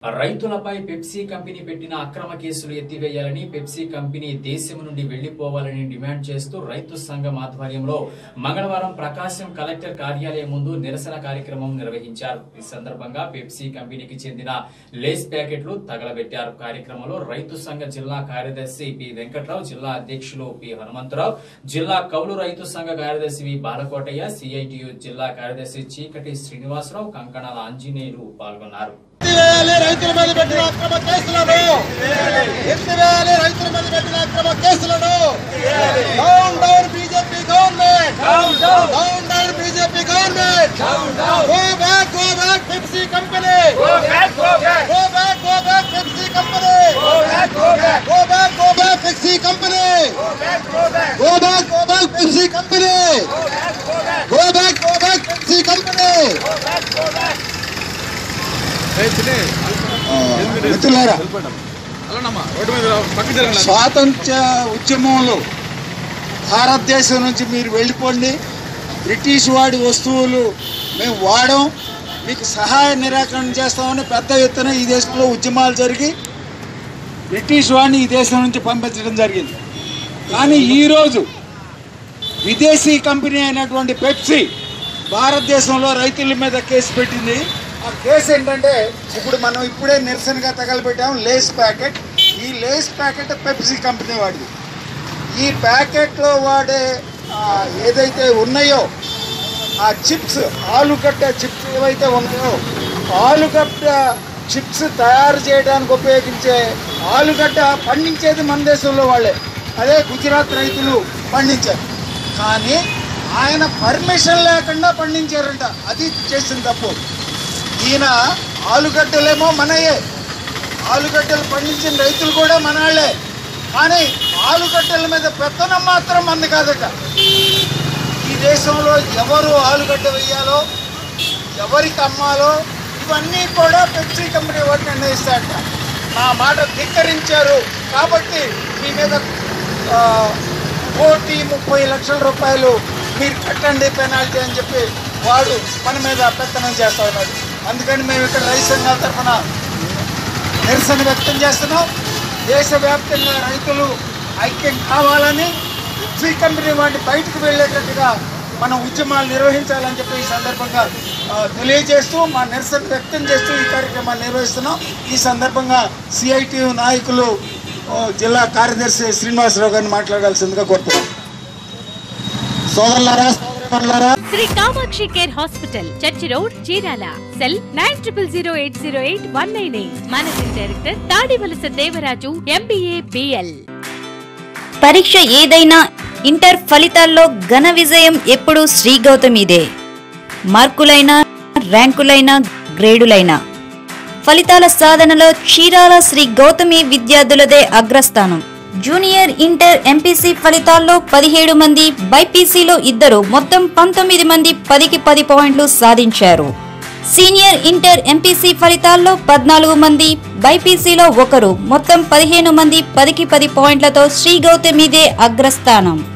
రైతులపై Pepsi company పెట్టిన అక్రమ కేసులు ఎత్తివేయాలని పెప్సీ కంపెనీ దేశం నుండి వెళ్లిపోవాలని డిమాండ్ చేస్తూ రైతు సంఘం ఆధ్వర్యంలో మంగళవారం ప్రకాశం కలెక్టర్ కార్యాలయం ముందు నిరసన కార్యక్రమం నిర్వహించారు ఈ సందర్భంగా పెప్సీ కంపెనీకి చెందిన లేస్ ప్యాకెట్లు తగలబెట్టారు కార్యక్రమంలో రైతు సంఘ జిల్లా కార్యదర్శి పి వెంకట్రావు జిల్లా అధ్యక్షులు పి హనుమంతరావు జిల్లా కౌలు రైతు సంఘ కార్యదర్శి వి బాలకోటయ్య సిఐటియు జిల్లా కార్యదర్శి చీకటి శ్రీనివాసరావు కంకణాల ఆంజనేయులు పాల్గొన్నారు ఎత్తివేయాలి రైతుల మీద పెట్టిన అక్రమ కేసులను ఎత్తివేయాలి రైతుల మీద పెట్టిన అక్రమ కేసులను down down BJP government down down BJP government go back go back Pepsi company go back go back Pepsi company go back go back Pepsi company go back go back Pepsi company go back go back Pepsi company మిత్రులారా అలానమ్మా road మీద పక్క జరగలేదు స్వాతంత్ర ఉద్యమంలో భారతదేశం నుంచి మీరు వెళ్ళిపోండి బ్రిటిష్ వాడి వస్తువులు మేము వాడం మీకు సహాయ నిరాకరణ చేస్తామని పెద్ద ఎత్తున ఈ దేశంలో ఉద్యమాలు జరిగి బ్రిటిష్ వాడిని ఈ దేశం నుంచి పంపించడం జరిగింది కానీ ఈరోజు విదేశీ కంపెనీ అయినటువంటి పెప్సీ భారతదేశంలో రైతుల మీద కేసు పెట్టింది ఆ కేసు ఏంటంటే ఇప్పుడు మనం ఇప్పుడే నిరసనగా తగలబెట్టాం లేస్ ప్యాకెట్ ఈ లేస్ ప్యాకెట్ పెప్సీ కంపెనీ వాడిది ఈ ప్యాకెట్లో వాడే ఆ, ఏదైతే ఉన్నాయో ఆ చిప్స్ ఆలుగడ్డ చిప్స్ ఏవైతే ఉన్నాయో ఆలుగడ్డ చిప్స్ తయారు చేయడానికి ఉపయోగించే ఆలుగడ్డ పండించేది మన దేశంలో వాళ్ళే అదే గుజరాత్ రైతులు పండించారు కానీ ఆయన పర్మిషన్ లేకుండా పండించారంట అది చేసిన తప్పు ఈయన ఆలుగడ్డలేమో మనయే ఆలుగడ్డలు పండించిన రైతులు కూడా మనవాళ్లే కానీ ఆలుగడ్డల మీద పెత్తనం మాత్రం మంది కాదట ఈ దేశంలో ఎవరు ఆలుగడ్డ వేయాలో ఎవరికి అమ్మాలో ఇవన్నీ కూడా పెప్సీ కంపెనీ వారు నిర్ణయిస్తారట నా మాట ధిక్కరించారు కాబట్టి మీ మీద ఆ, కోటి ముప్పై లక్షల రూపాయలు మీరు కట్టండి పెనాల్టీ అని చెప్పి వాడు మన మీద పెత్తనం చేస్తా ఉన్నాడు అందుకని మేము ఇక్కడ రైతు సంఘాల తరఫున నిరసన వ్యక్తం చేస్తున్నాం దేశవ్యాప్తంగా రైతులు ఐక్యం కావాలని ఫ్రీ కంపెనీ వాటిని బయటకు వెళ్ళేటట్టుగా మనం ఉద్యమాలు నిర్వహించాలని చెప్పి ఈ సందర్భంగా ఆ, తెలియజేస్తూ మా నిరసన వ్యక్తం చేస్తూ ఈ కార్యక్రమాన్ని నిర్వహిస్తున్నాం ఈ సందర్భంగా సిఐటియు నాయకులు ఆ, జిల్లా కార్యదర్శి శ్రీనివాసరావు గారిని మాట్లాడాల్సిందిగా కోరుతున్నాం సోదరులారా సోదరులారా Shri Kamakshi care hospital church road Chirala cell nine triple zero eight zero eight one nine eight managing director Tadivalasa Devaraju MBA BL పరీక్ష ఏదైనా ఇంటర్ ఫలితాల్లో ఘన విజయం ఎప్పుడూ శ్రీ గౌతమిదే మార్కులైనా ర్యాంకులైనా గ్రేడులైనా ఫలితాల సాధనలో చీరాల శ్రీ గౌతమి విద్యార్థులదే అగ్రస్థానం జూనియర్ ఇంటర్ ఎంపీసీ ఫలితాల్లో పదిహేడు మంది బైపీసీలో ఇద్దరు మొత్తం పంతొమ్మిది మంది పదికి పది పాయింట్లు సాధించారు సీనియర్ ఇంటర్ ఎంపీసీ ఫలితాల్లో పద్నాలుగు మంది బైపీసీలో ఒకరు మొత్తం పదిహేను మంది పదికి పది పాయింట్లతో శ్రీ గౌతమిదే అగ్రస్థానం